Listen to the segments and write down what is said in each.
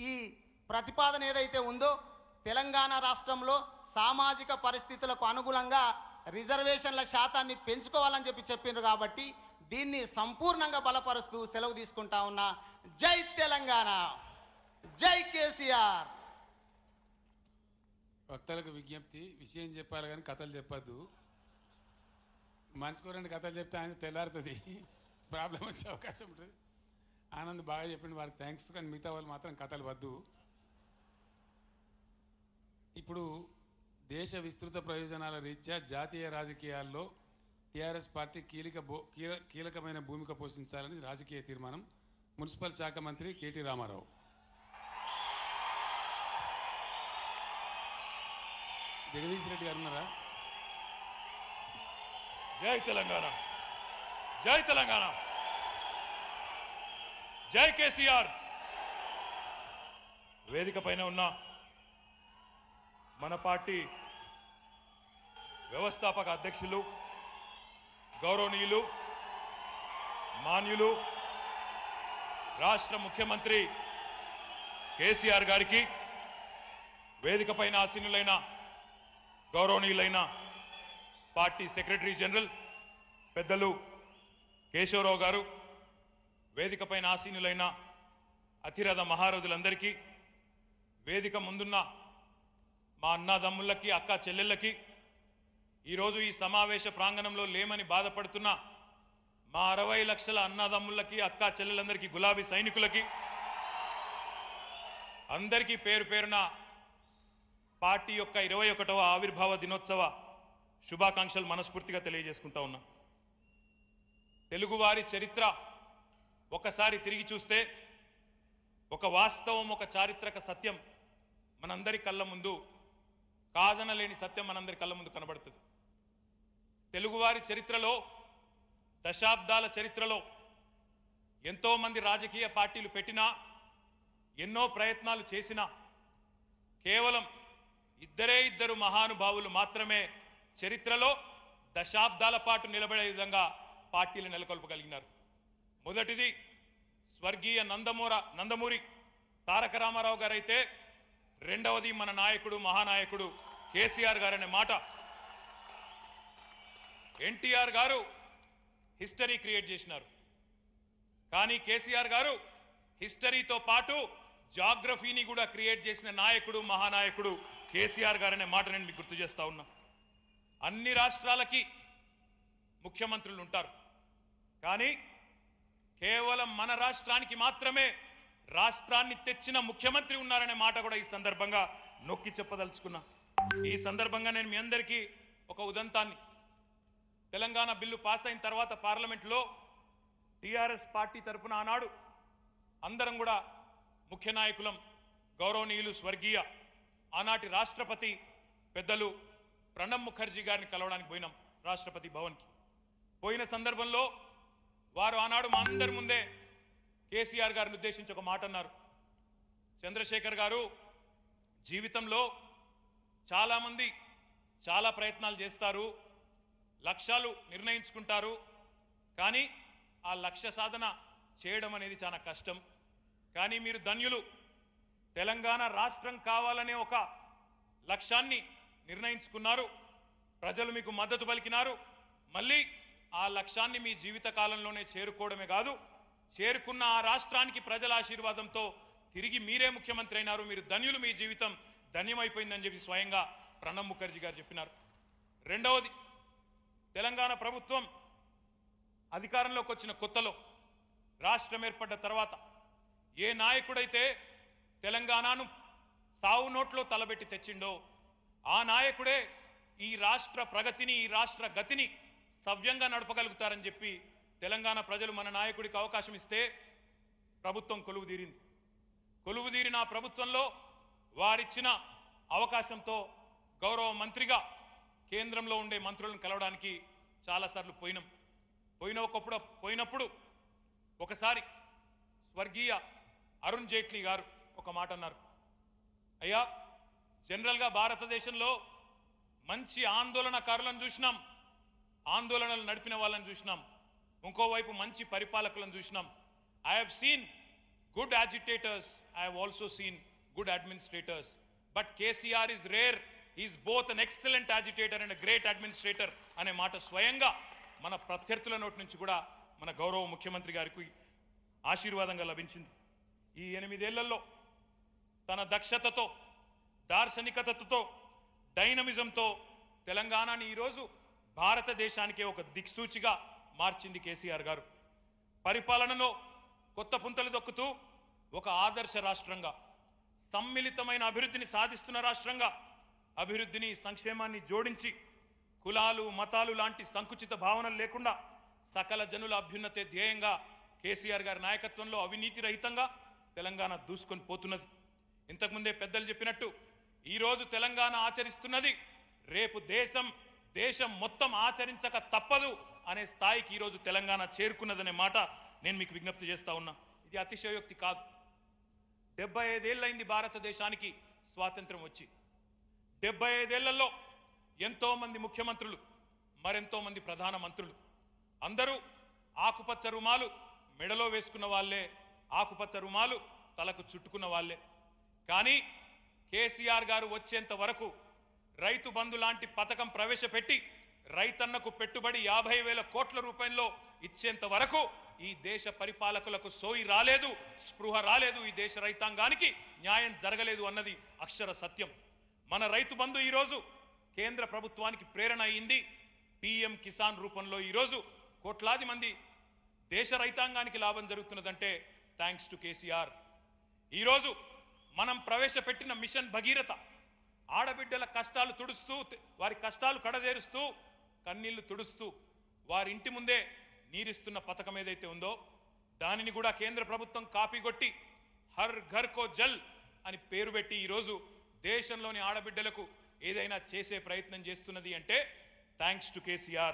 ఈ ప్రతిపాదన ఏదైతే ఉందో తెలంగాణ రాష్ట్రంలో సామాజిక పరిస్థితులకు అనుగుణంగా రిజర్వేషన్ల శాతాన్ని పెంచుకోవాలని చెప్పి చెప్పిండ్రు కాబట్టి దీన్ని సంపూర్ణంగా బలపరుస్తూ సెలవు తీసుకుంటా ఉన్నా జై తెలంగాణ జై కేసీఆర్ వక్తలకు విజ్ఞప్తి విషయం చెప్పాలి కానీ కథలు చెప్పద్దు మనిషికో రెండు కథలు చెప్తే ఆయన తెల్లారుతుంది ప్రాబ్లం వచ్చే అవకాశం ఉంటుంది ఆనంద్ బాగా చెప్పిండు వారికి థ్యాంక్స్ కానీ మిగతా వాళ్ళు మాత్రం కథలు వద్దు ఇప్పుడు దేశ విస్తృత ప్రయోజనాల రీత్యా జాతీయ రాజకీయాల్లో టీఆర్ఎస్ పార్టీ కీలక బో- కీల- కీలకమైన భూమిక పోషించాలని రాజకీయ తీర్మానం మున్సిపల్ శాఖ మంత్రి కేటీ రామారావు జగదీష్ రెడ్డి గారు ఉన్నారా జై తెలంగాణ జై తెలంగాణ జై కేసీఆర్ వేదిక పైన ఉన్న మన పార్టీ వ్యవస్థాపక అధ్యక్షులు గౌరవనీయులు మాన్యులు రాష్ట్ర ముఖ్యమంత్రి కేసీఆర్ గారికి వేదిక పైన ఆసీనులైన గౌరవనీయులైన పార్టీ సెక్రటరీ జనరల్ పెద్దలు కేశవరావు గారు వేదిక పైన ఆసీనులైన అతిరథ మహారథులందరికీ వేదిక ముందున్న మా అన్నదమ్ములకి అక్క చెల్లెళ్ళకి ఈరోజు ఈ సమావేశ ప్రాంగణంలో లేమని బాధపడుతున్న మా అరవై లక్షల అన్నదమ్ములకి అక్క చెల్లెలందరికీ గులాబీ సైనికులకి అందరికీ పేరు పేరున పార్టీ యొక్క ఇరవై ఒకటవ ఆవిర్భావ దినోత్సవ శుభాకాంక్షలు మనస్ఫూర్తిగా తెలియజేసుకుంటా ఉన్నా తెలుగువారి చరిత్ర ఒకసారి తిరిగి చూస్తే ఒక వాస్తవం ఒక చారిత్రక సత్యం మనందరి కళ్ళ ముందు కాదనలేని సత్యం మనందరి కళ్ళ ముందు కనబడుతుంది తెలుగువారి చరిత్రలో దశాబ్దాల చరిత్రలో ఎంతో మంది రాజకీయ పార్టీలు పెట్టినా ఎన్నో ప్రయత్నాలు చేసినా కేవలం ఇద్దరే ఇద్దరు మహానుభావులు మాత్రమే చరిత్రలో దశాబ్దాల పాటు నిలబడే విధంగా పార్టీలు నెలకొల్పగలిగినారు మొదటిది స్వర్గీయ నందమూర నందమూరి తారక రామారావు గారైతే రెండవది మన నాయకుడు మహానాయకుడు కేసీఆర్ గారనే మాట ఎన్టీఆర్ గారు హిస్టరీ క్రియేట్ చేసినారు కానీ కేసీఆర్ గారు హిస్టరీతో పాటు జాగ్రఫీని కూడా క్రియేట్ చేసిన నాయకుడు మహానాయకుడు కేసీఆర్ గారనే మాట నేను మీకు గుర్తు చేస్తా ఉన్నా అన్ని రాష్ట్రాలకి ముఖ్యమంత్రులు ఉంటారు కానీ కేవలం మన రాష్ట్రానికి మాత్రమే రాష్ట్రాన్ని తెచ్చిన ముఖ్యమంత్రి ఉన్నారనే మాట కూడా ఈ సందర్భంగా నొక్కి చెప్పదలుచుకున్నా ఈ సందర్భంగా నేను మీ అందరికీ ఒక ఉదంతాన్ని తెలంగాణ బిల్లు పాస్ అయిన తర్వాత పార్లమెంట్లో టీఆర్ఎస్ పార్టీ తరపున ఆనాడు అందరం కూడా ముఖ్య నాయకులం గౌరవనీయులు స్వర్గీయ ఆనాటి రాష్ట్రపతి పెద్దలు ప్రణబ్ ముఖర్జీ గారిని కలవడానికి పోయినాం రాష్ట్రపతి భవన్కి పోయిన సందర్భంలో వారు ఆనాడు మా అందరి ముందే కేసీఆర్ గారిని ఉద్దేశించి ఒక మాట అన్నారు చంద్రశేఖర్ గారు జీవితంలో చాలామంది చాలా ప్రయత్నాలు చేస్తారు లక్ష్యాలు నిర్ణయించుకుంటారు కానీ ఆ లక్ష్య సాధన చేయడం అనేది చాలా కష్టం కానీ మీరు ధన్యులు తెలంగాణ రాష్ట్రం కావాలనే ఒక లక్ష్యాన్ని నిర్ణయించుకున్నారు ప్రజలు మీకు మద్దతు పలికినారు మళ్ళీ ఆ లక్ష్యాన్ని మీ జీవిత కాలంలోనే చేరుకోవడమే కాదు చేరుకున్న ఆ రాష్ట్రానికి ప్రజల ఆశీర్వాదంతో తిరిగి మీరే ముఖ్యమంత్రి అయినారు మీరు ధన్యులు మీ జీవితం ధన్యమైపోయిందని చెప్పి స్వయంగా ప్రణబ్ ముఖర్జీ గారు చెప్పినారు రెండవది తెలంగాణ ప్రభుత్వం అధికారంలోకి వచ్చిన కొత్తలో రాష్ట్రం ఏర్పడ్డ తర్వాత ఏ నాయకుడైతే తెలంగాణను సావు నోట్లో తలబెట్టి తెచ్చిండో ఆ నాయకుడే ఈ రాష్ట్ర ప్రగతిని ఈ రాష్ట్ర గతిని సవ్యంగా నడపగలుగుతారని చెప్పి తెలంగాణ ప్రజలు మన నాయకుడికి అవకాశం ఇస్తే ప్రభుత్వం కొలువు తీరింది కొలువు తీరిన ఆ ప్రభుత్వంలో వారిచ్చిన అవకాశంతో గౌరవ మంత్రిగా కేంద్రంలో ఉండే మంత్రులను కలవడానికి చాలాసార్లు పోయినాం పోయిన ఒకప్పుడు పోయినప్పుడు ఒకసారి స్వర్గీయ అరుణ్ జైట్లీ గారు ఒక మాట అన్నారు అయ్యా జనరల్గా భారతదేశంలో మంచి ఆందోళనకారులను చూసినాం ఆందోళనలు నడిపిన వాళ్ళని చూసినాం ఇంకోవైపు మంచి పరిపాలకులను చూసినాం I have seen good agitators, I have also seen good administrators. But KCR is rare. He is both an excellent agitator and a great administrator అనే మాట స్వయంగా మన ప్రత్యర్థుల నోటి నుంచి కూడా మన గౌరవ ముఖ్యమంత్రి గారికి ఆశీర్వాదంగా లభించింది ఈ ఎనిమిదేళ్లలో తన దక్షతతో దార్శనికతతో డైనమిజంతో తెలంగాణని ఈరోజు భారతదేశానికే ఒక దిక్సూచిగా మార్చింది కేసీఆర్ గారు పరిపాలనలో కొత్త పుంతలు దొక్కుతూ ఒక ఆదర్శ రాష్ట్రంగా సమ్మిళితమైన అభివృద్ధిని సాధిస్తున్న రాష్ట్రంగా అభివృద్ధిని సంక్షేమాన్ని జోడించి కులాలు మతాలు లాంటి సంకుచిత భావనలు లేకుండా సకల జనుల అభ్యున్నతే ధ్యేయంగా కేసీఆర్ గారి నాయకత్వంలో అవినీతి రహితంగా తెలంగాణ దూసుకొని పోతున్నది ఇంతకుముందే పెద్దలు చెప్పినట్టు ఈరోజు తెలంగాణ ఆచరిస్తున్నది రేపు దేశం దేశం మొత్తం ఆచరించక తప్పదు అనే స్థాయికి ఈరోజు తెలంగాణ చేరుకున్నదనే మాట నేను మీకు విజ్ఞప్తి చేస్తా ఉన్నా ఇది అతిశయోక్తి కాదు డెబ్బై ఐదేళ్ళైంది భారతదేశానికి స్వాతంత్రం వచ్చి డెబ్బై ఐదేళ్లలో ఎంతో మంది ముఖ్యమంత్రులు మరెంతో మంది ప్రధాన మంత్రులు అందరూ ఆకుపచ్చ రుమాలు మెడలో వేసుకున్న వాళ్ళే ఆకుపచ్చ రుమాలు తలకు చుట్టుకున్న వాళ్ళే కానీ కేసీఆర్ గారు వచ్చేంత వరకు రైతు బంధు లాంటి పథకం ప్రవేశపెట్టి రైతన్నకు పెట్టుబడి యాభై వేల కోట్ల రూపాయల్లో ఇచ్చేంత వరకు ఈ దేశ పరిపాలకులకు సోయి రాలేదు స్పృహ రాలేదు ఈ దేశ రైతాంగానికి న్యాయం జరగలేదు అన్నది అక్షర సత్యం మన రైతు బంధు ఈరోజు కేంద్ర ప్రభుత్వానికి ప్రేరణ అయింది పిఎం కిసాన్ రూపంలో ఈరోజు కోట్లాది మంది దేశ రైతాంగానికి లాభం జరుగుతున్నదంటే థ్యాంక్స్ టు కేసీఆర్ ఈరోజు మనం ప్రవేశపెట్టిన మిషన్ భగీరథ ఆడబిడ్డల కష్టాలు తుడుస్తూ వారి కష్టాలు కడదేరుస్తూ కన్నీళ్లు తుడుస్తూ వారి ఇంటి ముందే నీరిస్తున్న పథకం ఏదైతే ఉందో దానిని కూడా కేంద్ర ప్రభుత్వం కాపీ కొట్టి హర్ ఘర్ కో జల్ అని పేరు పెట్టి ఈరోజు దేశంలోని ఆడబిడ్డలకు ఏదైనా చేసే ప్రయత్నం చేస్తున్నది అంటే thanks to KCR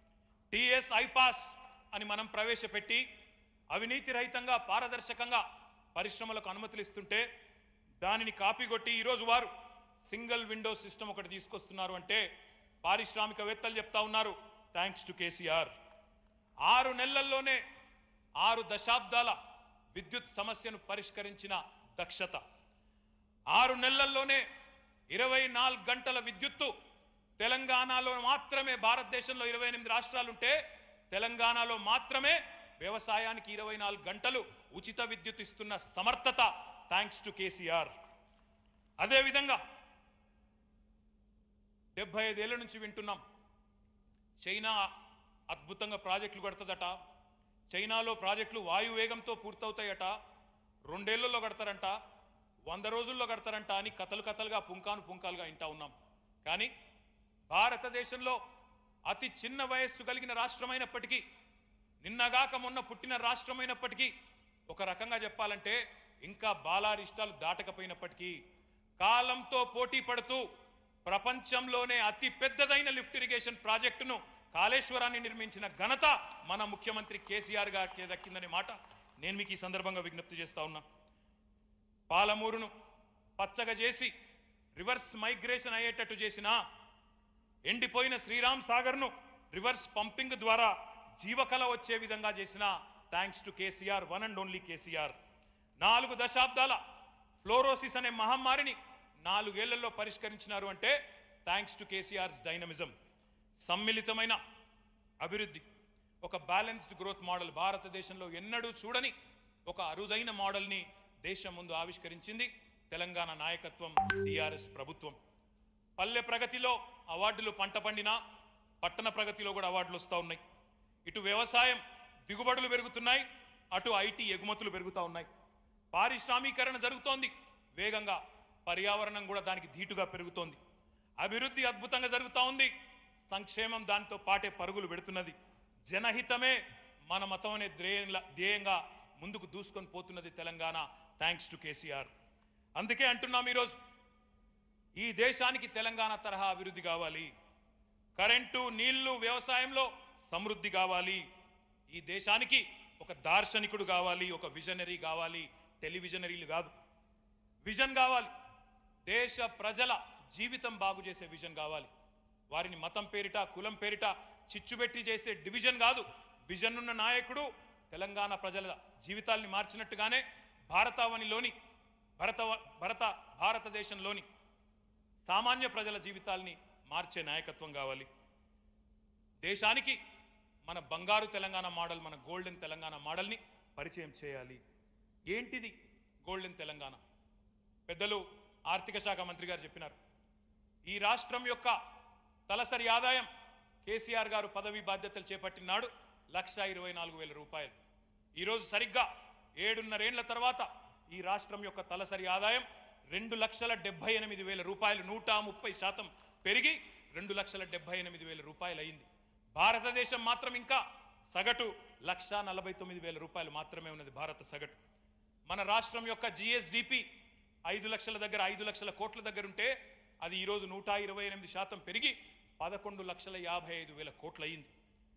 TS iPASS అని మనం ప్రవేశపెట్టి అవినీతి రహితంగా పారదర్శకంగా పరిశ్రమలకు అనుమతులు ఇస్తుంటే దానిని కాపీ కొట్టి ఈరోజు వారు సింగిల్ విండో సిస్టమ్ ఒకటి తీసుకొస్తున్నారు అంటే పారిశ్రామికవేత్తలు చెప్తా ఉన్నారు థ్యాంక్స్ టు కేసీఆర్ ఆరు నెలల్లోనే ఆరు దశాబ్దాల విద్యుత్ సమస్యను పరిష్కరించిన దక్షత ఆరు నెలల్లోనే ఇరవై నాలుగు గంటల విద్యుత్తు తెలంగాణలో మాత్రమే భారతదేశంలో ఇరవై ఎనిమిది రాష్ట్రాలుంటే తెలంగాణలో మాత్రమే వ్యవసాయానికి ఇరవై నాలుగు గంటలు ఉచిత విద్యుత్ ఇస్తున్న సమర్థత థ్యాంక్స్ టు కేసీఆర్ అదేవిధంగా డెబ్బై ఐదేళ్ల నుంచి వింటున్నాం చైనా అద్భుతంగా ప్రాజెక్టులు కడుతుందట చైనాలో ప్రాజెక్టులు వాయువేగంతో పూర్తవుతాయట రెండేళ్లలో కడతారంట వంద రోజుల్లో కడతారంట అని కథలు కథలుగా పుంకాను పుంకాలుగా వింటా ఉన్నాం కానీ భారతదేశంలో అతి చిన్న వయస్సు కలిగిన రాష్ట్రమైనప్పటికీ నిన్నగాక మొన్న పుట్టిన రాష్ట్రమైనప్పటికీ ఒక రకంగా చెప్పాలంటే ఇంకా బాలారిష్టాలు దాటకపోయినప్పటికీ కాలంతో పోటీ పడుతూ ప్రపంచంలోనే అతి పెద్దదైన లిఫ్ట్ ఇరిగేషన్ ప్రాజెక్టును కాళేశ్వరాన్ని నిర్మించిన ఘనత మన ముఖ్యమంత్రి కేసీఆర్ గారికి దక్కిందనే మాట నేను మీకు ఈ సందర్భంగా విజ్ఞప్తి చేస్తా ఉన్నా పాలమూరును పచ్చగా చేసి రివర్స్ మైగ్రేషన్ అయ్యేటట్టు చేసిన ఎండిపోయిన శ్రీరామ్ సాగర్ను రివర్స్ పంపింగ్ ద్వారా జీవకళ వచ్చే విధంగా చేసిన thanks to KCR one and only KCR నాలుగు దశాబ్దాల ఫ్లోరోసిస్ అనే మహమ్మారిని నాలుగేళ్లలో పరిష్కరించినారు అంటే థ్యాంక్స్ టు కేసీఆర్స్ డైనమిజం సమ్మిళితమైన అభివృద్ధి ఒక బ్యాలెన్స్డ్ గ్రోత్ మోడల్ భారతదేశంలో ఎన్నడూ చూడని ఒక అరుదైన మోడల్ని దేశం ముందు ఆవిష్కరించింది తెలంగాణ నాయకత్వం టీఆర్ఎస్ ప్రభుత్వం పల్లె ప్రగతిలో అవార్డులు పంట పండినా పట్టణ ప్రగతిలో కూడా అవార్డులు వస్తూ ఉన్నాయి ఇటు వ్యవసాయం దిగుబడులు పెరుగుతున్నాయి అటు ఐటీ ఎగుమతులు పెరుగుతూ ఉన్నాయి పారిశ్రామీకరణ జరుగుతోంది వేగంగా పర్యావరణం కూడా దానికి ధీటుగా పెరుగుతోంది అభివృద్ధి అద్భుతంగా జరుగుతూ ఉంది సంక్షేమం దాంతో పాటే పరుగులు పెడుతున్నది జనహితమే మన మతం అనే ధ్యేయంలా- ధ్యేయంగా ముందుకు దూసుకొని పోతున్నది తెలంగాణ థ్యాంక్స్ టు కేసీఆర్ అందుకే అంటున్నాం ఈరోజు ఈ దేశానికి తెలంగాణ తరహా అభివృద్ధి కావాలి కరెంటు నీళ్లు వ్యవసాయంలో సమృద్ధి కావాలి ఈ దేశానికి ఒక దార్శనికుడు కావాలి ఒక విజనరీ కావాలి టెలివిజనరీలు కాదు విజన్ కావాలి దేశ ప్రజల జీవితం బాగు చేసే విజన్ కావాలి వారిని మతం పేరిట కులం పేరిట చిచ్చుబెట్టి చేసే డివిజన్ కాదు విజన్ ఉన్న నాయకుడు తెలంగాణ ప్రజల జీవితాల్ని మార్చినట్టుగానే భారతావనిలోని భరత భరత భారతదేశంలోని సామాన్య ప్రజల జీవితాల్ని మార్చే నాయకత్వం కావాలి దేశానికి మన బంగారు తెలంగాణ మోడల్ మన గోల్డెన్ తెలంగాణ మోడల్ని పరిచయం చేయాలి ఏంటిది గోల్డెన్ తెలంగాణ పెద్దలు ఆర్థిక శాఖ మంత్రి గారు చెప్పినారు ఈ రాష్ట్రం యొక్క తలసరి ఆదాయం కేసీఆర్ గారు పదవి బాధ్యతలు చేపట్టినాడు లక్ష ఇరవై నాలుగు వేల రూపాయలు ఈరోజు సరిగ్గా ఏడున్నరేండ్ల తర్వాత ఈ రాష్ట్రం యొక్క తలసరి ఆదాయం రెండు లక్షల డెబ్బై ఎనిమిది వేల రూపాయలు నూట ముప్పై శాతం పెరిగి రెండు లక్షల డెబ్బై ఎనిమిది వేల రూపాయలు అయింది భారతదేశం మాత్రం ఇంకా సగటు లక్ష నలభై తొమ్మిది వేల రూపాయలు మాత్రమే ఉన్నది భారత సగటు మన రాష్ట్రం యొక్క జిఎస్డిపి ఐదు లక్షల దగ్గర ఐదు లక్షల కోట్ల దగ్గర ఉంటే అది ఈరోజు నూట ఇరవై ఎనిమిది శాతం పెరిగి పదకొండు లక్షల యాభై ఐదు వేల కోట్లు అయింది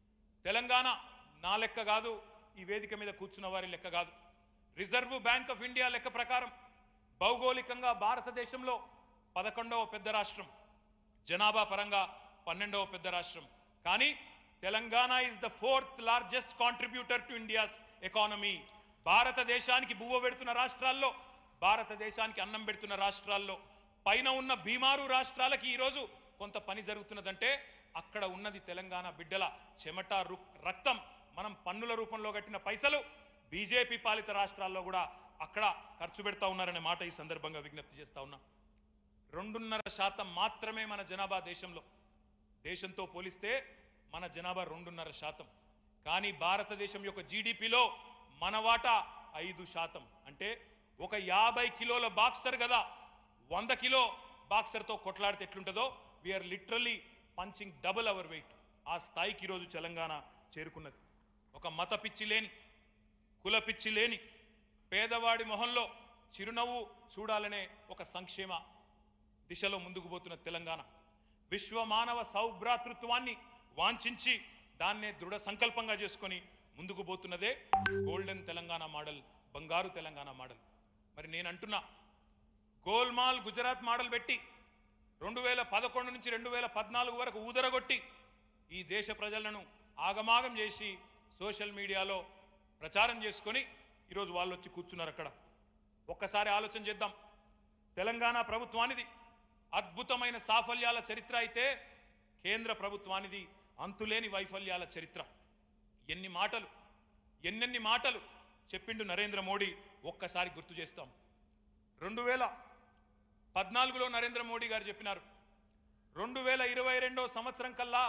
తెలంగాణ నా లెక్క కాదు ఈ వేదిక మీద కూర్చున్న వారి లెక్క కాదు రిజర్వ్ బ్యాంక్ ఆఫ్ ఇండియా లెక్క ప్రకారం భౌగోళికంగా భారతదేశంలో పదకొండవ పెద్ద రాష్ట్రం జనాభా పరంగా పన్నెండవ పెద్ద రాష్ట్రం కానీ Telangana is the fourth largest contributor to India's economy భారతదేశానికి బువ్వ పెడుతున్న రాష్ట్రాల్లో భారతదేశానికి అన్నం పెడుతున్న రాష్ట్రాల్లో పైన ఉన్న బీమారు రాష్ట్రాలకి ఈరోజు కొంత పని జరుగుతున్నదంటే అక్కడ ఉన్నది తెలంగాణ బిడ్డల చెమట రు- రక్తం మనం పన్నుల రూపంలో కట్టిన పైసలు బీజేపీ పాలిత రాష్ట్రాల్లో కూడా అక్కడ ఖర్చు పెడతా ఉన్నారనే మాట ఈ సందర్భంగా విజ్ఞప్తి చేస్తా ఉన్నా రెండున్నర శాతం మాత్రమే మన జనాభా దేశంలో దేశంతో పోలిస్తే మన జనాభా రెండున్నర శాతం కానీ భారతదేశం యొక్క జీడిపిలో మన వాటా ఐదు శాతం అంటే ఒక యాభై కిలోల బాక్సర్ కదా వంద కిలో బాక్సర్తో కొట్లాడితే ఎట్లుంటుందో we're literally punching double our weight ఆ స్థాయికి ఈరోజు తెలంగాణ చేరుకున్నది ఒక మత పిచ్చి లేని కుల పిచ్చి లేని పేదవాడి మొహంలో చిరునవ్వు చూడాలనే ఒక సంక్షేమ దిశలో ముందుకు పోతున్న తెలంగాణ విశ్వ మానవ సౌభ్రాతృత్వాన్ని వాంఛించి దాన్నే దృఢ సంకల్పంగా చేసుకొని ముందుకు పోతున్నదే గోల్డెన్ తెలంగాణ మోడల్ బంగారు తెలంగాణ మోడల్ మరి నేను అంటున్నా గోల్మాల్ గుజరాత్ మోడల్ పెట్టి రెండు వేల పదకొండు నుంచి రెండు వేల పద్నాలుగు వరకు ఊదరగొట్టి ఈ దేశ ప్రజలను ఆగమాగం చేసి సోషల్ మీడియాలో ప్రచారం చేసుకొని ఈరోజు వాళ్ళు వచ్చి కూర్చున్నారు అక్కడ ఒక్కసారి ఆలోచన చేద్దాం తెలంగాణ ప్రభుత్వానిది అద్భుతమైన సాఫల్యాల చరిత్ర అయితే కేంద్ర ప్రభుత్వానిది అంతులేని వైఫల్యాల చరిత్ర ఎన్ని మాటలు ఎన్నెన్ని మాటలు చెప్పిండు నరేంద్ర మోడీ ఒక్కసారి గుర్తు చేస్తాం రెండు వేల పద్నాలుగులో నరేంద్ర మోడీ గారు చెప్పినారు రెండు వేల ఇరవై రెండో సంవత్సరం కల్లా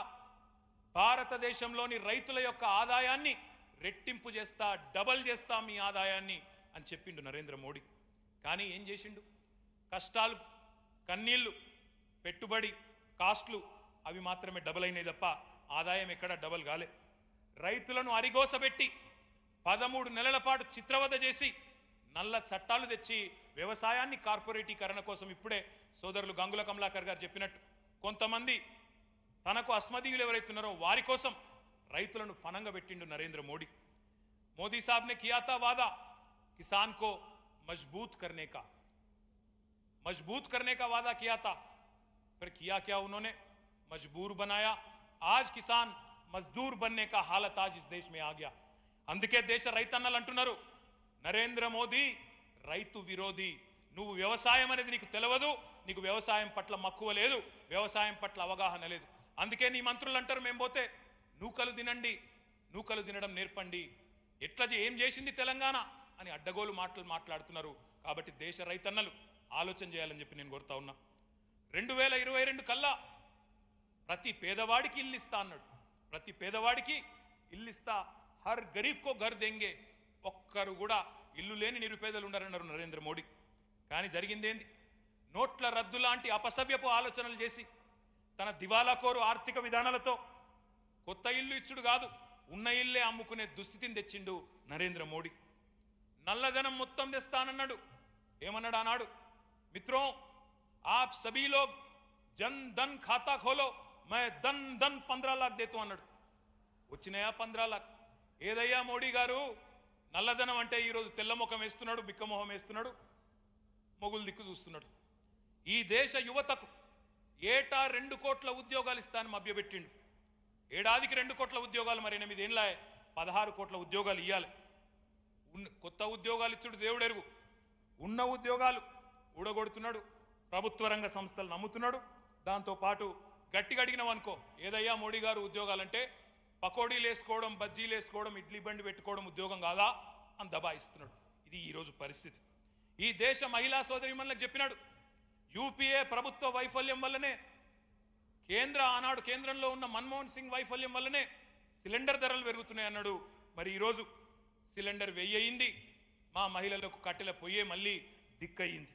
భారతదేశంలోని రైతుల యొక్క ఆదాయాన్ని రెట్టింపు చేస్తా డబల్ చేస్తా మీ ఆదాయాన్ని అని చెప్పిండు నరేంద్ర మోడీ కానీ ఏం చేసిండు కష్టాలు కన్నీళ్లు పెట్టుబడి కాస్ట్లు అవి మాత్రమే డబల్ అయినాయి తప్ప ఆదాయం ఎక్కడ డబల్ కాలే రైతులను అరిగోసబెట్టి పదమూడు నెలల పాటు చిత్రవద చేసి నల్ల చట్టాలు తెచ్చి వ్యవసాయాన్ని కార్పొరేటీకరణ కోసం ఇప్పుడే సోదరులు గంగుల కమలాకర్ గారు చెప్పినట్టు కొంతమంది తనకు అస్మదీయులు ఎవరైతున్నారో వారి కోసం రైతులను ఫనంగా పెట్టిండు నరేంద్ర మోడీ మోదీ साहब ने किया था वादा किसान को मजबूत करने का मजबूत करने का वादा किया था फिर किया क्या उन्होंने मजबूर बनाया आज किसान मजदूर बनने का हालत आज इस देश में आ गया అందుకే దేశ రైతన్నలు అంటున్నారు నరేంద్ర మోదీ రైతు విరోధి నువ్వు వ్యవసాయం అనేది నీకు తెలియదు నీకు వ్యవసాయం పట్ల మక్కువ లేదు వ్యవసాయం పట్ల అవగాహన లేదు అందుకే నీ మంత్రులు అంటారు మేము పోతే నూకలు తినండి నూకలు తినడం నేర్పండి ఎట్లా చే- ఏం చేసింది తెలంగాణ అని అడ్డగోలు మాటలు మాట్లాడుతున్నారు కాబట్టి దేశ రైతన్నలు ఆలోచన చేయాలని చెప్పి నేను కోరుతా ఉన్నా రెండు వేల ఇరవై రెండు కల్లా ప్రతి పేదవాడికి ఇల్లు ఇస్తా అన్నాడు ప్రతి పేదవాడికి ఇల్లు ఇస్తా హర్ గరీబ్ కో ఘర్ దెంగే ఒక్కరు కూడా ఇల్లు లేని నిరుపేదలు ఉన్నారన్నారు నరేంద్ర మోడీ కానీ జరిగిందేంది నోట్ల రద్దు లాంటి అపసవ్యపు ఆలోచనలు చేసి తన దివాలాకోరు ఆర్థిక విధానాలతో కొత్త ఇల్లు ఇచ్చుడు కాదు ఉన్న ఇల్లే అమ్ముకునే దుస్థితిని తెచ్చిండు నరేంద్ర మోడీ నల్లధనం మొత్తం తెస్తానన్నాడు ఏమన్నాడు ఆనాడు మిత్రో ఆప్ సభీ లోగ్ జన్ ధన్ ఖాతా ఖోలో మే ధన్ ధన్ పంద్రా లాక్ దేతూ అన్నాడు వచ్చినాయా పంద్రా లాక్ ఏదయ్యా మోడీ గారు నల్లధనం అంటే ఈరోజు తెల్లముఖం వేస్తున్నాడు బిక్కమొహం వేస్తున్నాడు మొగులు దిక్కు చూస్తున్నాడు ఈ దేశ యువతకు ఏటా రెండు కోట్ల ఉద్యోగాలు ఇస్తానని మభ్యపెట్టిండు ఏడాదికి రెండు కోట్ల ఉద్యోగాలు మరి ఎనిమిదేళ్ళ పదహారు కోట్ల ఉద్యోగాలు ఇవ్వాలి ఉన్న కొత్త ఉద్యోగాలు ఇచ్చుడు దేవుడెరుగు ఉన్న ఉద్యోగాలు ఊడగొడుతున్నాడు ప్రభుత్వ రంగ సంస్థలు నమ్ముతున్నాడు దాంతో పాటు గట్టిగా అడిగినాం అనుకో ఏదయ్యా మోడీ గారు ఉద్యోగాలంటే పకోడీలు వేసుకోవడం బజ్జీలు వేసుకోవడం ఇడ్లీ బండి పెట్టుకోవడం ఉద్యోగం కాదా అని దబాయిస్తున్నాడు ఇది ఈరోజు పరిస్థితి ఈ దేశ మహిళా సోదరిమణులకు చెప్పినాడు యూపీఏ ప్రభుత్వ వైఫల్యం వల్లనే కేంద్ర ఆనాడు కేంద్రంలో ఉన్న మన్మోహన్ సింగ్ వైఫల్యం వల్లనే సిలిండర్ ధరలు పెరుగుతున్నాయి అన్నాడు మరి ఈరోజు సిలిండర్ వెయ్యింది మా మహిళలకు కట్టెల పొయ్యే మళ్ళీ దిక్కయింది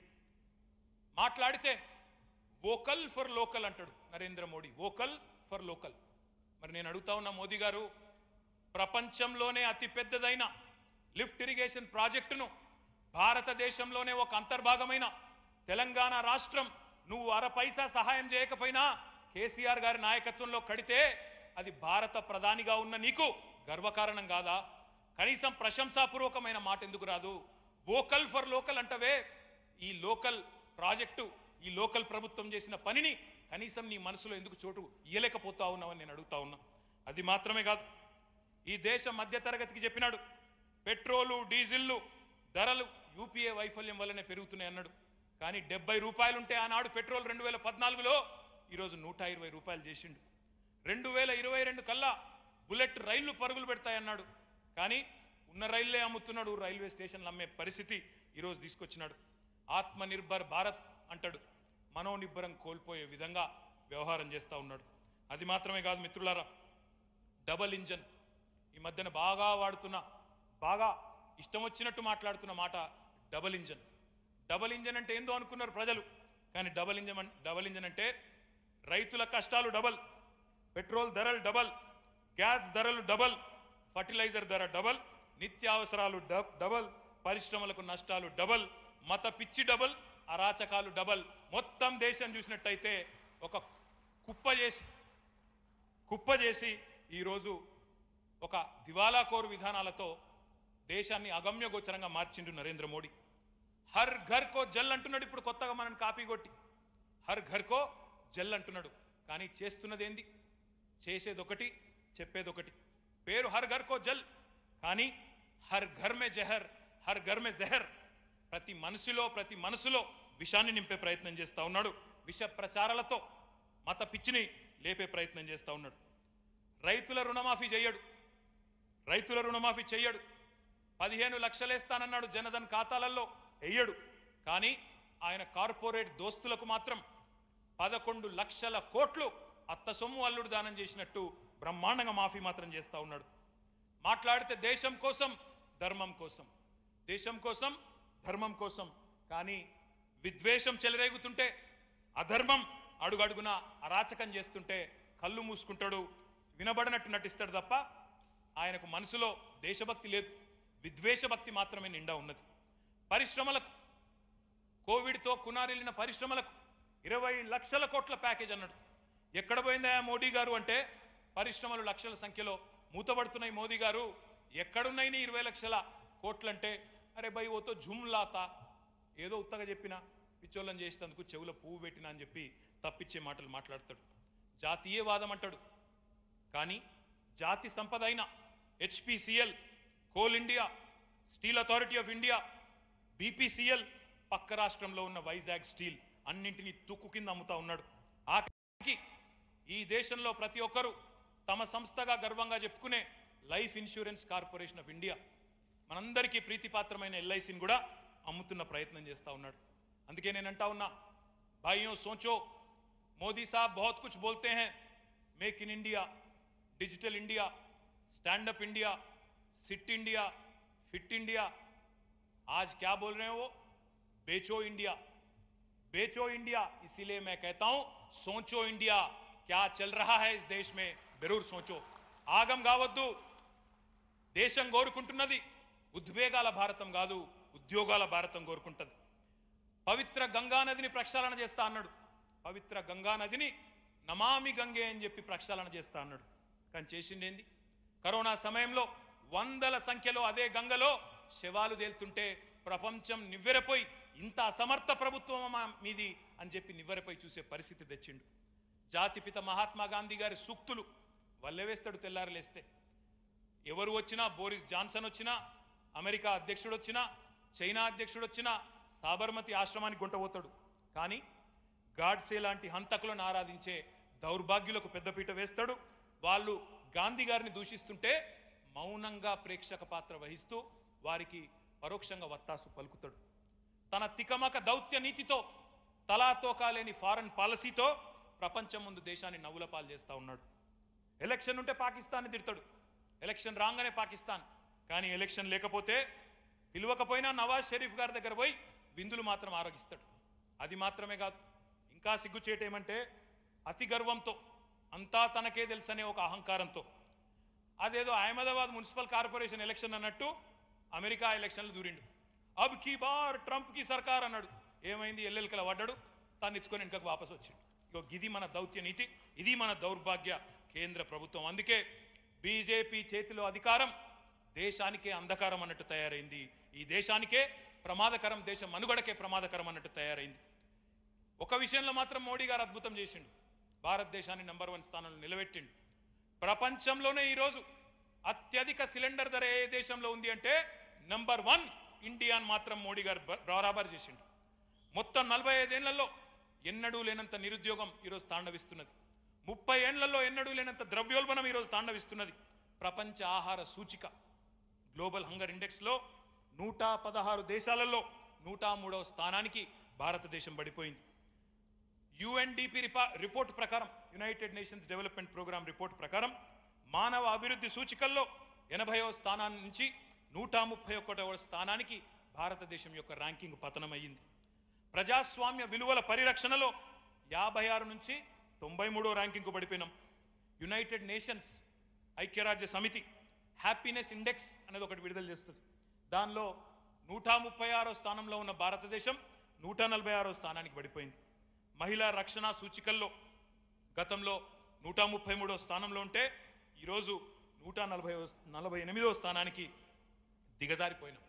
మాట్లాడితే వోకల్ ఫర్ లోకల్ అంటాడు Narendra Modi vocal for local మరి నేను అడుగుతా ఉన్నా మోదీ గారు ప్రపంచంలోనే అతి పెద్దదైన లిఫ్ట్ ఇరిగేషన్ ప్రాజెక్టును భారతదేశంలోనే ఒక అంతర్భాగమైన తెలంగాణ రాష్ట్రం నువ్వు అర పైసా సహాయం చేయకపోయినా కేసీఆర్ గారి నాయకత్వంలో కడితే అది భారత ప్రధానిగా ఉన్న నీకు గర్వకారణం కాదా కనీసం ప్రశంసాపూర్వకమైన మాట ఎందుకు రాదు వోకల్ ఫర్ లోకల్ అంటవే ఈ లోకల్ ప్రాజెక్టు ఈ లోకల్ ప్రభుత్వం చేసిన పనిని కనీసం నీ మనసులో ఎందుకు చోటు ఇయ్యలేకపోతా ఉన్నావని నేను అడుగుతా ఉన్నా అది మాత్రమే కాదు ఈ దేశ మధ్యతరగతికి చెప్పినాడు పెట్రోలు డీజిల్లు ధరలు యూపీఏ వైఫల్యం వల్లనే పెరుగుతున్నాయి అన్నాడు కానీ డెబ్బై రూపాయలుంటే ఆనాడు పెట్రోల్ రెండు వేల పద్నాలుగులో ఈరోజు నూట ఇరవై రూపాయలు చేసిండు రెండు వేల ఇరవై రెండు కల్లా బుల్లెట్ రైళ్లు పరుగులు పెడతాయన్నాడు కానీ ఉన్న రైళ్లే అమ్ముతున్నాడు రైల్వే స్టేషన్లు అమ్మే పరిస్థితి ఈరోజు తీసుకొచ్చినాడు ఆత్మ నిర్భర్ భారత్ అంటాడు మనోనిబ్బరం కోల్పోయే విధంగా వ్యవహారం చేస్తూ ఉన్నాడు అది మాత్రమే కాదు మిత్రులారా డబల్ ఇంజన్ ఈ మధ్యన బాగా వాడుతున్న బాగా ఇష్టం వచ్చినట్టు మాట్లాడుతున్న మాట డబల్ ఇంజన్ డబల్ ఇంజన్ అంటే ఏందో అనుకున్నారు ప్రజలు కానీ డబల్ ఇంజన్ అన్- డబల్ ఇంజన్ అంటే రైతుల కష్టాలు డబల్ పెట్రోల్ ధరలు డబల్ గ్యాస్ ధరలు డబల్ ఫర్టిలైజర్ ధర డబల్ నిత్యావసరాలు డబ్- డబల్ పరిశ్రమలకు నష్టాలు డబల్ మత పిచ్చి డబల్ అరాచకాలు డబల్ మొత్తం దేశం చూసినట్టయితే ఒక కుప్ప చేసి కుప్ప చేసి ఈరోజు ఒక దివాలాకోరు విధానాలతో దేశాన్ని అగమ్యగోచరంగా మార్చిండు నరేంద్ర మోడీ హర్ ఘర్ కో జల్ అంటున్నాడు ఇప్పుడు కొత్తగా మనం కాపీ కొట్టి హర్ ఘర్ కో జల్ అంటున్నాడు కానీ చేస్తున్నది ఏంది చేసేది ఒకటి చెప్పేది ఒకటి పేరు హర్ ఘర్ కో జల్ కానీ హర్ ఘర్ మే జహర్ హర్ ఘర్ మే జహర్ ప్రతి మనసులో ప్రతి మనసులో విషాన్ని నింపే ప్రయత్నం చేస్తా ఉన్నాడు విష ప్రచారాలతో మత పిచ్చిని లేపే ప్రయత్నం చేస్తా ఉన్నాడు రైతుల రుణమాఫీ చేయడు రైతుల రుణమాఫీ చెయ్యడు పదిహేను లక్షలేస్తానన్నాడు జనధన్ ఖాతాలలో వెయ్యడు కానీ ఆయన కార్పొరేట్ దోస్తులకు మాత్రం పదకొండు లక్షల కోట్లు అత్త సొమ్ము అల్లుడు దానం చేసినట్టు బ్రహ్మాండంగా మాఫీ మాత్రం చేస్తా ఉన్నాడు మాట్లాడితే దేశం కోసం ధర్మం కోసం దేశం కోసం ధర్మం కోసం కానీ విద్వేషం చెలరేగుతుంటే అధర్మం అడుగడుగున అరాచకం చేస్తుంటే కళ్ళు మూసుకుంటాడు వినబడినట్టు నటిస్తాడు తప్ప ఆయనకు మనసులో దేశభక్తి లేదు విద్వేషభక్తి మాత్రమే నిండా ఉన్నది పరిశ్రమలకు కోవిడ్తో కునారిల్లిన పరిశ్రమలకు ఇరవై లక్షల కోట్ల ప్యాకేజ్ అన్నాడు ఎక్కడ పోయిందా మోడీ గారు అంటే పరిశ్రమలు లక్షల సంఖ్యలో మూతబడుతున్నాయి మోదీ గారు ఎక్కడున్నాయి నీ ఇరవై లక్షల కోట్లంటే అరే బై ఓతో జుమ్లాతా ఏదో ఉత్తగా చెప్పినా పిచ్చోళ్ళని చేసేందుకు చెవుల పువ్వు పెట్టినా అని చెప్పి తప్పిచ్చే మాటలు మాట్లాడతాడు జాతీయవాదం అంటాడు కానీ జాతి సంపద అయిన HPCL Coal India Steel Authority of India BPCL పక్క రాష్ట్రంలో ఉన్న వైజాగ్ స్టీల్ అన్నింటినీ తుక్కు కింద అమ్ముతా ఉన్నాడు ఆఖరికి ఈ దేశంలో ప్రతి ఒక్కరూ తమ సంస్థగా గర్వంగా చెప్పుకునే Life Insurance Corporation of India మనందరికీ ప్రీతిపాత్రమైన ఎల్ఐసిని కూడా అమ్ముతున్న ప్రయత్నం చేస్తా ఉన్నాడు అందుకే నేను అంటా ఉన్నా భాइयों सोचो मोदी साहब बहुत कुछ बोलते हैं make in India digital India stand up India sit India fit India आज क्या बोल रहे हैं वो बेचो इंडिया बेचो इंडिया इसीलिए मैं कहता हूं सोचो इंडिया क्या चल रहा है इस देश में जरूर सोचो ఆగం కావద్దు దేశం కోరుకుంటున్నది ఉద్వేగాల భారతం కాదు ఉద్యోగాల భారతం కోరుకుంటుంది పవిత్ర గంగా నదిని ప్రక్షాళన చేస్తా అన్నాడు పవిత్ర గంగా నదిని నమామి గంగే అని చెప్పి ప్రక్షాళన చేస్తా అన్నాడు కానీ చేసిండేంది కరోనా సమయంలో వందల సంఖ్యలో అదే గంగలో శవాలు తేలుతుంటే ప్రపంచం నివ్వెరపోయి ఇంత అసమర్థ ప్రభుత్వం మీది అని చెప్పి నివ్వెరపోయి చూసే పరిస్థితి తెచ్చిండు జాతిపిత మహాత్మా గాంధీ గారి సూక్తులు వల్లెవేస్తాడు తెల్లారలేస్తే ఎవరు వచ్చినా బోరిస్ జాన్సన్ వచ్చినా అమెరికా అధ్యక్షుడు వచ్చినా చైనా అధ్యక్షుడు వచ్చినా సాబర్మతి ఆశ్రమానికి గుంటపోతాడు కానీ గాడ్సే లాంటి హంతకులను ఆరాధించే దౌర్భాగ్యులకు పెద్దపీట వేస్తాడు వాళ్ళు గాంధీ గారిని దూషిస్తుంటే మౌనంగా ప్రేక్షక పాత్ర వహిస్తూ వారికి పరోక్షంగా వత్తాసు పలుకుతాడు తన తికమక దౌత్య నీతితో తలాతోకా లేని ఫారెన్ పాలసీతో ప్రపంచం ముందు దేశాన్ని నవ్వుల పాలు చేస్తా ఉన్నాడు ఎలక్షన్ ఉంటే పాకిస్తాన్ని తిడతాడు ఎలక్షన్ రాగానే పాకిస్తాన్ కానీ ఎలక్షన్ లేకపోతే పిలవకపోయినా నవాజ్ షరీఫ్ గారి దగ్గర పోయి విందులు మాత్రం ఆరోగిస్తాడు అది మాత్రమే కాదు ఇంకా సిగ్గుచేటేమంటే అతి గర్వంతో అంతా తనకే తెలుసనే ఒక అహంకారంతో అదేదో అహ్మదాబాద్ మున్సిపల్ కార్పొరేషన్ ఎలక్షన్ అన్నట్టు అమెరికా ఎలక్షన్లు దూరిండు అబ్ కీ బార్ ట్రంప్ కి సర్కార్ అన్నాడు ఏమైంది ఎల్లెలకల పడ్డాడు తాను ఇచ్చుకొని వెనుకకు వాపసు వచ్చిండు ఇగో ఇది మన దౌత్య నీతి ఇది మన దౌర్భాగ్య కేంద్ర ప్రభుత్వం అందుకే బీజేపీ చేతిలో అధికారం దేశానికే అంధకారం అన్నట్టు తయారైంది ఈ దేశానికే ప్రమాదకరం దేశం మనుగడకే ప్రమాదకరం అన్నట్టు తయారైంది ఒక విషయంలో మాత్రం మోడీ గారు అద్భుతం చేసిండు భారతదేశాన్ని నంబర్ వన్ స్థానంలో నిలబెట్టిండు ప్రపంచంలోనే ఈరోజు అత్యధిక సిలిండర్ ధర ఏ దేశంలో ఉంది అంటే నంబర్ వన్ ఇండియాని మాత్రం మోడీ గారు బ- బరాబర్ చేసిండు మొత్తం నలభై ఐదేళ్లలో ఎన్నడూ లేనంత నిరుద్యోగం ఈరోజు తాండవిస్తున్నది ముప్పై ఏళ్లలో ఎన్నడూ లేనంత ద్రవ్యోల్బణం ఈరోజు తాండవిస్తున్నది ప్రపంచ ఆహార సూచిక గ్లోబల్ హంగర్ ఇండెక్స్లో నూట పదహారు దేశాలలో నూట మూడవ స్థానానికి భారతదేశం పడిపోయింది యుఎన్డిపి రిపోర్ట్ ప్రకారం United Nations development programme report ప్రకారం మానవ అభివృద్ధి సూచికల్లో ఎనభైవ స్థానాన్ని నుంచి నూట ముప్పై ఒకటవ స్థానానికి భారతదేశం యొక్క ర్యాంకింగ్ పతనమయ్యింది ప్రజాస్వామ్య విలువల పరిరక్షణలో యాభై ఆరు నుంచి తొంభై మూడో ర్యాంకింగ్కు పడిపోయినాం యునైటెడ్ నేషన్స్ ఐక్యరాజ్య సమితి హ్యాపీనెస్ ఇండెక్స్ అనేది ఒకటి విడుదల చేస్తుంది దానిలో నూట ముప్పై ఆరో స్థానంలో ఉన్న భారతదేశం నూట నలభై ఆరో స్థానానికి పడిపోయింది మహిళా రక్షణ సూచికల్లో గతంలో నూట ముప్పై మూడో స్థానంలో ఉంటే ఈరోజు నూట నలభై నలభై ఎనిమిదో స్థానానికి దిగజారిపోయినాం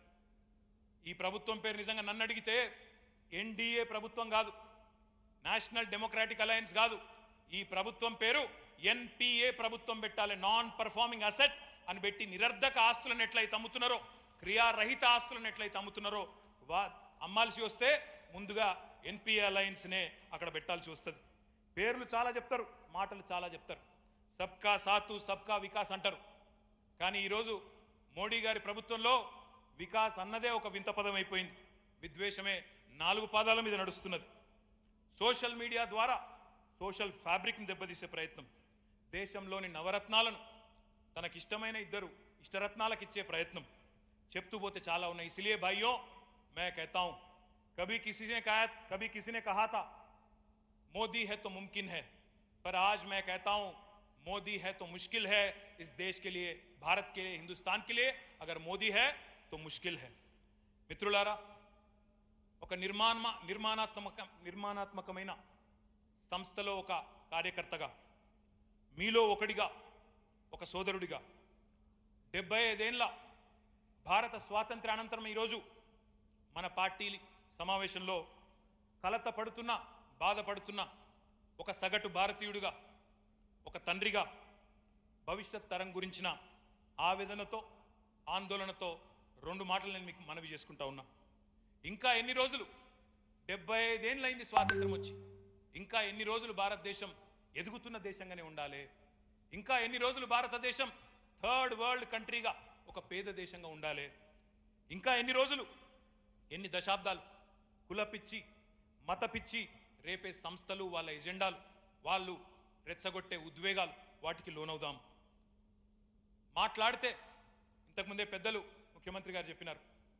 ఈ ప్రభుత్వం పేరు నిజంగా నన్ను అడిగితే ఎన్డీఏ ప్రభుత్వం కాదు నేషనల్ డెమోక్రాటిక్ అలయన్స్ కాదు ఈ ప్రభుత్వం పేరు ఎన్పిఏ ప్రభుత్వం పెట్టాలి నాన్ పర్ఫార్మింగ్ అసెట్ అని పెట్టి నిరర్ధక ఆస్తులను ఎట్లయితే అమ్ముతున్నారో క్రియారహిత ఆస్తులను ఎట్లయితే అమ్ముతున్నారో వా అమ్మాల్సి వస్తే ముందుగా ఎన్పిఏ అలయన్స్నే అక్కడ పెట్టాల్సి వస్తుంది పేర్లు చాలా చెప్తారు మాటలు చాలా చెప్తారు సబ్కా సాతు సబ్కా వికాస్ అంటారు కానీ ఈరోజు మోడీ గారి ప్రభుత్వంలో వికాస్ అన్నదే ఒక వింత పదం అయిపోయింది విద్వేషమే నాలుగు పాదాల మీద నడుస్తున్నది సోషల్ మీడియా ద్వారా సోషల్ ఫ్యాబ్రిక్ని దెబ్బతీసే ప్రయత్నం దేశంలోని నవరత్నాలను తనకిష్టమైన ఇద్దరు ఇష్టరత్నాలకు ఇచ్చే ప్రయత్నం చెప్తూ పోతే చాలా ఉన్నాయి ఇసిలియే భాइयों मैं कहता हूं कभी किसी ने कहा कभी किसी ने कहा था मोदी है तो मुमकिन है पर आज मैं कहता हूं मोदी है तो मुश्किल है इस देश के लिए भारत के लिए हिंदुस्तान के लिए अगर मोदी है तो मुश्किल है మిత్రులారా ఒక నిర్మాణ నిర్మాణాత్మక నిర్మాణాత్మకమైన సంస్థలో ఒక కార్యకర్తగా మీలో ఒకడిగా ఒక సోదరుడిగా డెబ్బై ఐదేళ్ల భారత స్వాతంత్ర్య అనంతరం ఈరోజు మన పార్టీ సమావేశంలో కలత పడుతున్న బాధపడుతున్న ఒక సగటు భారతీయుడిగా ఒక తండ్రిగా భవిష్యత్ తరం గురించిన ఆవేదనతో ఆందోళనతో రెండు మాటలు నేను మీకు మనవి చేసుకుంటా ఉన్నా ఇంకా ఎన్ని రోజులు డెబ్బై ఐదేళ్ళైంది స్వాతంత్రం వచ్చి ఇంకా ఎన్ని రోజులు భారతదేశం ఎదుగుతున్న దేశంగానే ఉండాలి ఇంకా ఎన్ని రోజులు భారతదేశం థర్డ్ వరల్డ్ కంట్రీగా ఒక పేద దేశంగా ఉండాలి ఇంకా ఎన్ని రోజులు ఎన్ని దశాబ్దాలు కులపిచ్చి మతపిచ్చి రేపే సంస్థలు వాళ్ళ ఎజెండాలు వాళ్ళు రెచ్చగొట్టే ఉద్వేగాలు వాటికి లోనవుదాం మాట్లాడితే ఇంతకుముందే పెద్దలు ముఖ్యమంత్రి గారు చెప్పినారు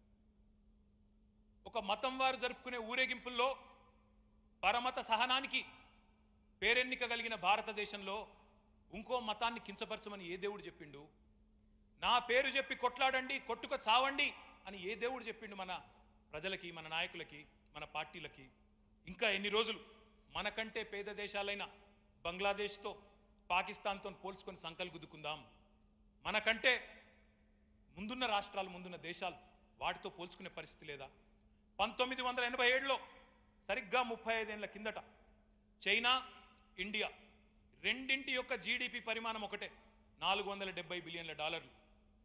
ఒక మతం వారు జరుపుకునే ఊరేగింపుల్లో పరమత సహనానికి పేరెన్నిక కలిగిన భారతదేశంలో ఇంకో మతాన్ని కించపరచమని ఏ దేవుడు చెప్పిండు నా పేరు చెప్పి కొట్లాడండి కొట్టుక చావండి అని ఏ దేవుడు చెప్పిండు మన ప్రజలకి మన నాయకులకి మన పార్టీలకి ఇంకా ఎన్ని రోజులు మనకంటే పేద దేశాలైన బంగ్లాదేశ్తో పాకిస్తాన్తో పోల్చుకొని సంకలు గుద్దుకుందాం మనకంటే ముందున్న రాష్ట్రాలు ముందున్న దేశాలు వాటితో పోల్చుకునే పరిస్థితి లేదా పంతొమ్మిది వందల ఎనభై ఏడులో సరిగ్గా ముప్పై ఐదేళ్ల కిందట చైనా ఇండియా రెండింటి యొక్క జీడిపి పరిమాణం ఒకటే నాలుగు వందల డెబ్బై బిలియన్ల డాలర్లు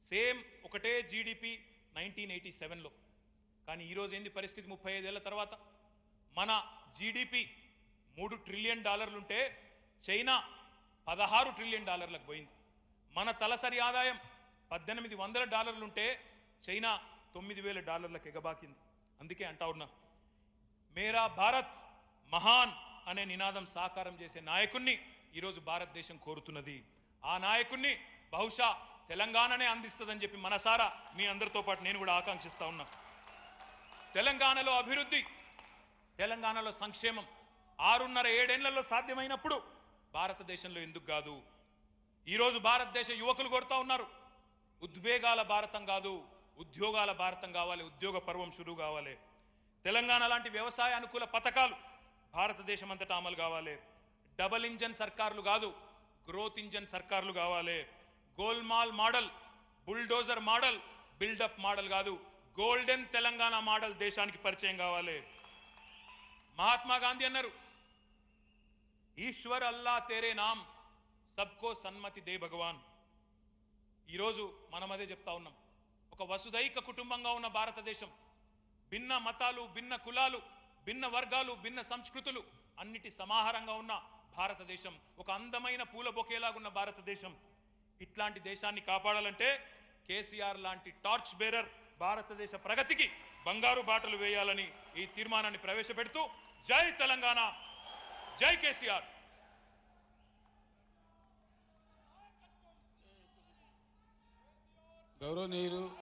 సేమ్ ఒకటే జీడిపి నైన్టీన్ ఎయిటీ సెవెన్లో కానీ ఈరోజు ఏంది పరిస్థితి ముప్పై ఐదేళ్ల తర్వాత మన జీడిపి మూడు ట్రిలియన్ డాలర్లుంటే చైనా పదహారు ట్రిలియన్ డాలర్లకు పోయింది మన తలసరి ఆదాయం పద్దెనిమిది వందల డాలర్లుంటే చైనా తొమ్మిది వేల డాలర్లకు ఎగబాకింది అందుకే అంటా ఉన్నా మేరా భారత్ మహాన్ అనే నినాదం సాకారం చేసే నాయకుణ్ణి ఈరోజు భారతదేశం కోరుతున్నది ఆ నాయకుణ్ణి బహుశా తెలంగాణనే అందిస్తుందని చెప్పి మనసారా మీ అందరితో పాటు నేను కూడా ఆకాంక్షిస్తా ఉన్నా తెలంగాణలో అభివృద్ధి తెలంగాణలో సంక్షేమం ఆరున్నర ఏడేళ్లలో సాధ్యమైనప్పుడు భారతదేశంలో ఎందుకు కాదు ఈరోజు భారతదేశ యువకులు కొడతా ఉన్నారు ఉద్వేగాల భారతం కాదు ఉద్యోగాల భారతం కావాలి ఉద్యోగ పర్వం షురు కావాలి తెలంగాణ లాంటి వ్యవసాయ అనుకూల పథకాలు భారతదేశం అంతటా అమలు కావాలి డబల్ ఇంజన్ సర్కార్లు కాదు గ్రోత్ ఇంజన్ సర్కార్లు కావాలి golmaal model bulldozer model buildup model కాదు గోల్డెన్ తెలంగాణ మోడల్ దేశానికి పరిచయం కావాలి మహాత్మా గాంధీ అన్నారు ఈశ్వర్ అల్లా తేరే నామ్ సబ్కో సన్మతి దే భగవాన్ ఈరోజు మనం అదే చెప్తా ఉన్నాం ఒక వసుదైక కుటుంబంగా ఉన్న భారతదేశం భిన్న మతాలు భిన్న కులాలు భిన్న వర్గాలు భిన్న సంస్కృతులు అన్నిటి సమాహారంగా ఉన్న భారతదేశం ఒక అందమైన పూల బొకేలాగున్న భారతదేశం ఇట్లాంటి దేశాన్ని కాపాడాలంటే కేసీఆర్ లాంటి టార్చ్ బేరర్ భారతదేశ ప్రగతికి బంగారు బాటలు వేయాలని ఈ తీర్మానాన్ని ప్రవేశపెడుతూ జై తెలంగాణ జై కేసీఆర్ గౌరవనీయులు